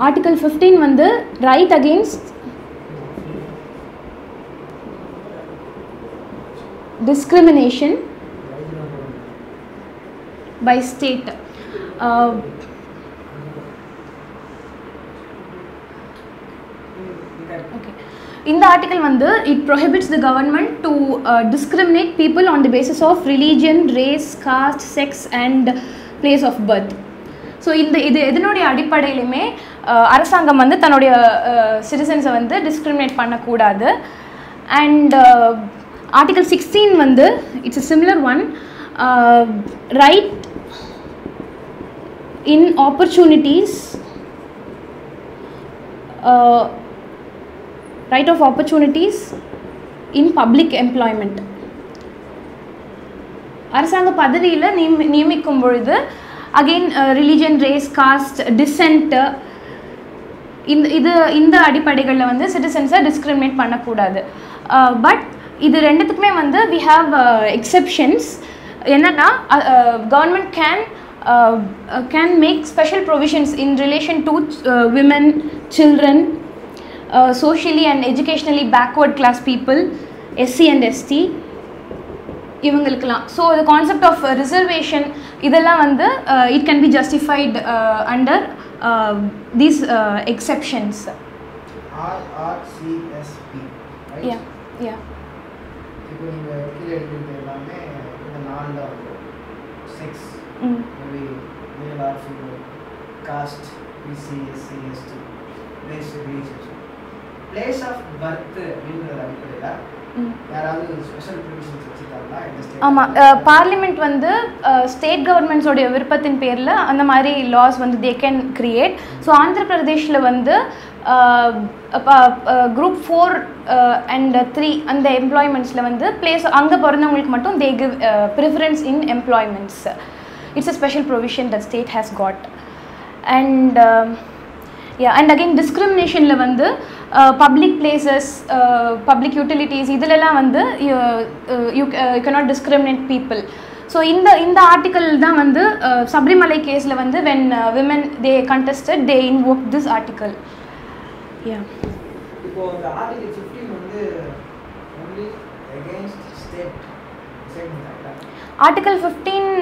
Article fifteen வந்து right against discrimination by state uh, okay இந்த article வந்து it prohibits the government to discriminate people on the basis of religion race caste sex and place of birth so இந்த இது எதனுடைய அடிப்படையிலுமே அஹ், அரசாங்கம் வந்து தன்னுடைய சிட்டிசன்ஸை வந்து டிஸ்கிரிமினேட் பண்ணக்கூடாது அண்ட் ஆர்டிகல் சிக்ஸ்டீன் வந்து it's a similar one right in opportunities right of opportunities in public employment அரசாங்க பதவியில் நியமி நியமிக்கும் பொழுது again religion race caste descent இந்த இது இந்த அடிப்படைகளில் வந்து சிட்டிசன்ஸை டிஸ்கிரிமினேட் பண்ணக்கூடாது பட் இது ரெண்டுத்துக்குமே வந்து வி ஹாவ் எக்ஸெப்ஷன்ஸ் என்னன்னா government can can make special provisions in relation to women children socially and educationally backward class people SC and ST இவங்களுக்கெல்லாம் so the concept of reservation இதெல்லாம் வந்து it can be justified under these exceptions ஆர்ஆர்சிஎஸ்பி yeah yeah இப்போ நீங்கள் கீழே எழுதிருக்க எல்லாமே இந்த நாலில் வந்து sex hmm maybe male or female caste BC SC ST place religious place of birth அப்படிங்கிற அடிப்படையில் ம் யாராவது ஸ்பெஷல் ப்ரொவிஷன்ஸ் வச்சுருக்காங்களா இந்த ஸ்டேட் ஆமாம் பார்லிமெண்ட் வந்து ஸ்டேட் கவர்மெண்ட்ஸோடைய விருப்பத்தின் பேரில் அந்த மாதிரி லாஸ் வந்து they can create so Andhra பிரதேஷில் வந்து குரூப் ஃபோர் அண்ட் த்ரீ அந்த எம்ப்ளாய்மெண்ட்ஸில் வந்து பிளேஸ் அங்கே பிறந்தவங்களுக்கு மட்டும் they give preference in employments it's a special provision that state has got and yeah and again டிஸ்கிரிமினேஷனில் வந்து பப்ளிக் பிளேசஸ் பப்ளிக் யூட்டிலிட்டிஸ் இதிலெல்லாம் வந்து you cannot discriminate people so இந்த இந்த ஆர்டிக்கல் தான் வந்து uh, சபரிமலை கேஸில் வந்து when women they contested they invoke this article yeah இப்போ இந்த ஆர்டிகல் ஃபிஃப்டீன் வந்து only against state state article fifteen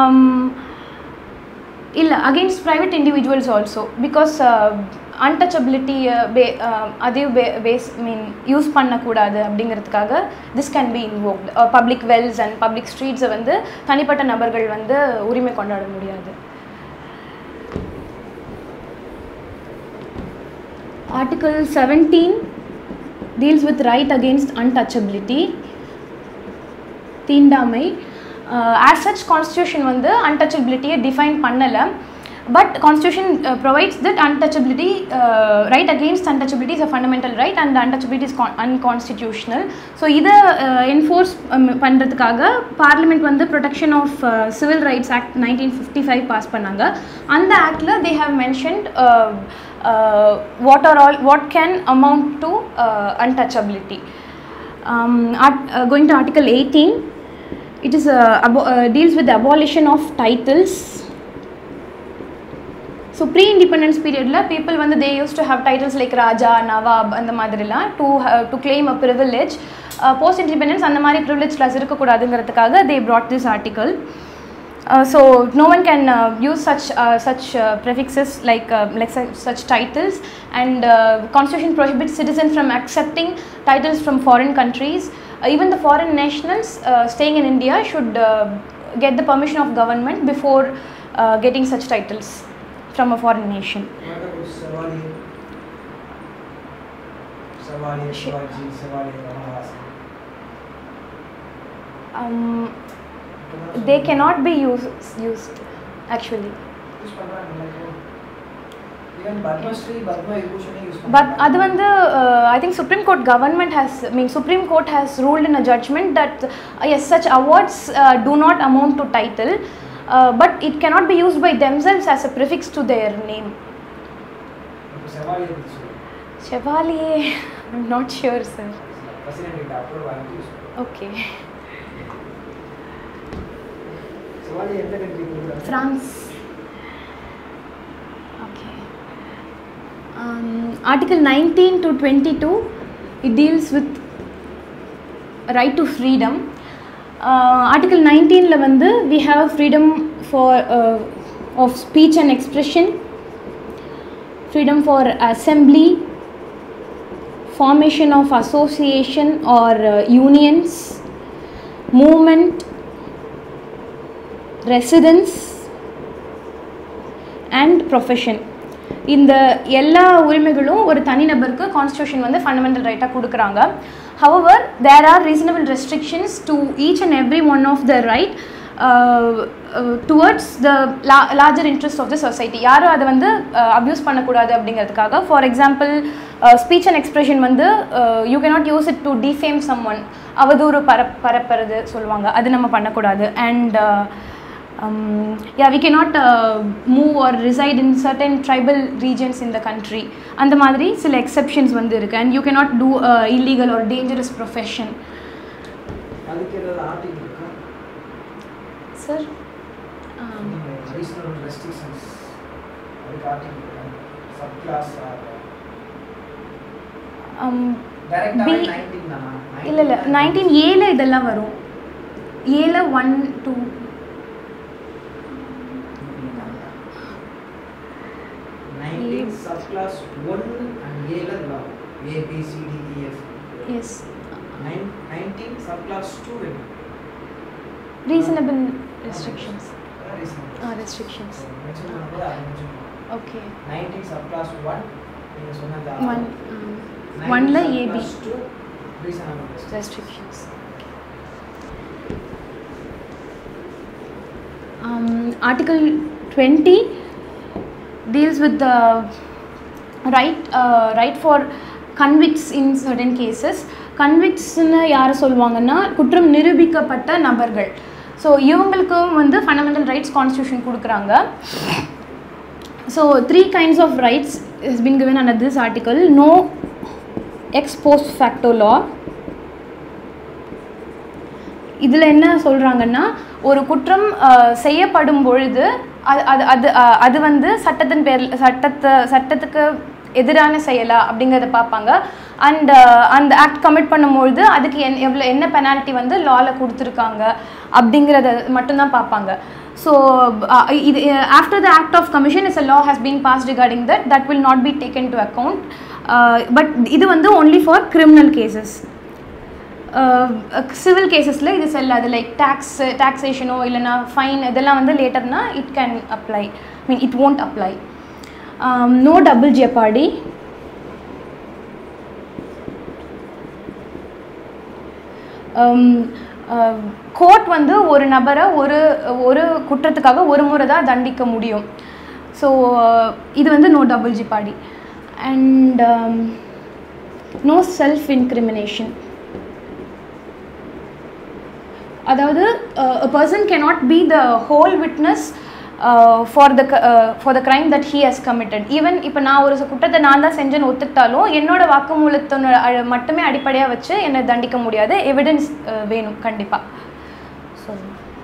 இல்லை against private individuals also because untouchability பே அதையும் பே பேஸ் மீன் யூஸ் பண்ணக்கூடாது அப்படிங்கிறதுக்காக this can be invoked public wells and public ஸ்ட்ரீட்ஸை வந்து தனிப்பட்ட நபர்கள் வந்து உரிமை கொண்டாட முடியாது article seventeen deals with right against untouchability தீண்டாமை ஆஸ் சச் கான்ஸ்டியூஷன் வந்து அன்டச்சபிலிட்டியை டிஃபைன் பண்ணலை but constitution provides that untouchability right against untouchability is a fundamental right and untouchability is unconstitutional so இதை என்ஃபோர்ஸ் பண்ணுறதுக்காக பார்லிமெண்ட் வந்து protection of civil rights act nineteen fifty five pass பண்ணாங்க அந்த ஆக்டில் they have mentioned what are all what can amount to untouchability um, art, uh, going to article 18 it is uh, abo- uh, deals with the abolition of titles so pre independence period people வந்து they use to have titles like raja nawab அந்த மாதிரிலாம் to to claim a privilege post independence அந்த மாதிரி privilege class இருக்கக்கூடாதுங்கிறதுக்காக they brought this article uh, so no one can uh, use such uh, such uh, prefixes like uh, like such, such titles and uh, constitution prohibits citizens from accepting titles from foreign countries uh, even the foreign nationals uh, staying in india should uh, get the permission of government before uh, getting such titles from a foreign nation chevalier chevalier Shi- Sivaji chevalier ரமணாசன் um, they cannot be used used actually use பண்ணுறாங்க even Padmashri Padma விபூஷனே use But அது வந்து uh, I think Supreme Court government has, I mean Supreme Court has ruled in a judgment that uh, yes, such awards uh, do not amount to title, uh, but it cannot be used by themselves as a prefix to their name. இப்போ செவாலி பற்றி சொல்லுங்க Chevalier, I'm not sure, sir. President கிட்ட approve வாங்கி use பண்ணுங்க Okay. Chevalier எந்த country கொடுக்குறாங்க France. Okay. Um, Article 19 to 22, it deals with right to freedom. Uh, Article 19 வந்து we have freedom for uh, of speech and expression, freedom for assembly, formation of association or uh, unions, movement, residence, and profession இந்த எல்லா உரிமைகளும் ஒரு தனிநபருக்கு constitution வந்து fundamental ரைட்டாக கொடுக்குறாங்க however there are reasonable restrictions to each and every one of the right towards the la larger interest of the society யாரும் அதை வந்து அப்யூஸ் பண்ணக்கூடாது அப்படிங்கிறதுக்காக for example speech and expression வந்து you cannot use it to defame someone அவதூறு பரப் பரப்புறது சொல்லுவாங்க அது நம்ம பண்ணக்கூடாது and um, yeah we cannot uh, move or reside in certain tribal regions in the country அந்த மாதிரி சில எக்ஸெப்ஷன்ஸ் வந்து இருக்கு and you cannot do uh, illegal or dangerous profession அதுக்கு ஏதாவது ஆர்டிகல் இருக்கா சார் ரீசனபிள் ரெஸ்ட்ரிக்ஷன்ஸ் அதுக்கு ஆர்டிகல் இருக்கா சப் கிளாஸ் டைரக்டாகவே B- நைன்டீன் தானா இல்லை இல்லை நைன்டீன் ஏல இதெல்லாம் வரும் ஏல one two nineteen sub clause one and ஏல லா A B C D E F S nine nineteen sub clause two என்ன reasonable restrictions reasonable restrictions mention பண்ணும்போது அது mention okay nineteen sub clause one நீங்கள் சொன்னது ஒன் ஒன்ல A B two reasonable restriction restrictions. Um, Article 20 deals with the right uh, right for convicts in certain cases. கன்விக்ட்ஸ்னு யார் சொல்லுவாங்கன்னா குற்றம் நிரூபிக்கப்பட்ட நபர்கள் ஸோ இவங்களுக்கும் வந்து ஃபண்டமெண்டல் ரைட்ஸ் கான்ஸ்டியூஷன் கொடுக்குறாங்க so three kinds of rights is been given under this article no ex post facto law இதில் என்ன சொல்கிறாங்கன்னா ஒரு குற்றம் அஹ், செய்யப்படும் பொழுது அது அது அது அஹ், அது வந்து சட்டத்தின் பேரில் சட்டத்தை சட்டத்துக்கு எதிரான செயலா அப்படிங்கிறத பார்ப்பாங்க அண்ட் அந்த ஆக்ட் கமிட் பண்ணும்பொழுது அதுக்கு என் எவ்வளோ என்ன பெனால்ட்டி வந்து லாவில் கொடுத்துருக்காங்க அப்படிங்கிறத மட்டும்தான் பார்ப்பாங்க ஸோ இது after the act of commission is a law has been pass regarding that that will not be taken to account but இது வந்து only for criminal cases civil கேசஸில் இது செல்லாது லைக் டேக்ஸ் டேக்ஸேஷனோ இல்லைனா ஃபைன் இதெல்லாம் வந்து லேட்டர்னா it can apply mean it won't apply no double jeopardy court வந்து ஒரு நபரை ஒரு ஒரு குற்றத்துக்காக ஒரு முறை தான் தண்டிக்க முடியும் ஸோ இது வந்து no double jeopardy and no self incrimination அதாவது a person cannot be the whole witness uh, for the uh, for the crime that he has committed even இப்போ நான் ஒரு குற்றத்தை நான் தான் செஞ்சேன்னு ஒத்துக்கிட்டாலும் என்னோட வாக்குமூலத்தின அ- மட்டுமே அடிப்படையாக வச்சு என்னை தண்டிக்க முடியாது எவிடன்ஸ் வேணும் கண்டிப்பாக so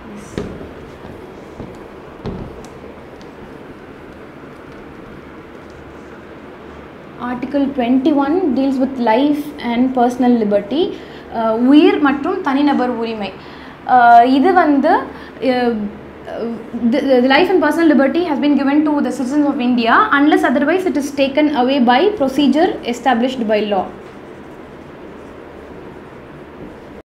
article twenty one deals with life and personal liberty உயிர் மற்றும் தனிநபர் உரிமை Uh, இது வந்து uh, the, the life and personal liberty has been given to the citizens of India unless otherwise it is taken away by procedure established by law.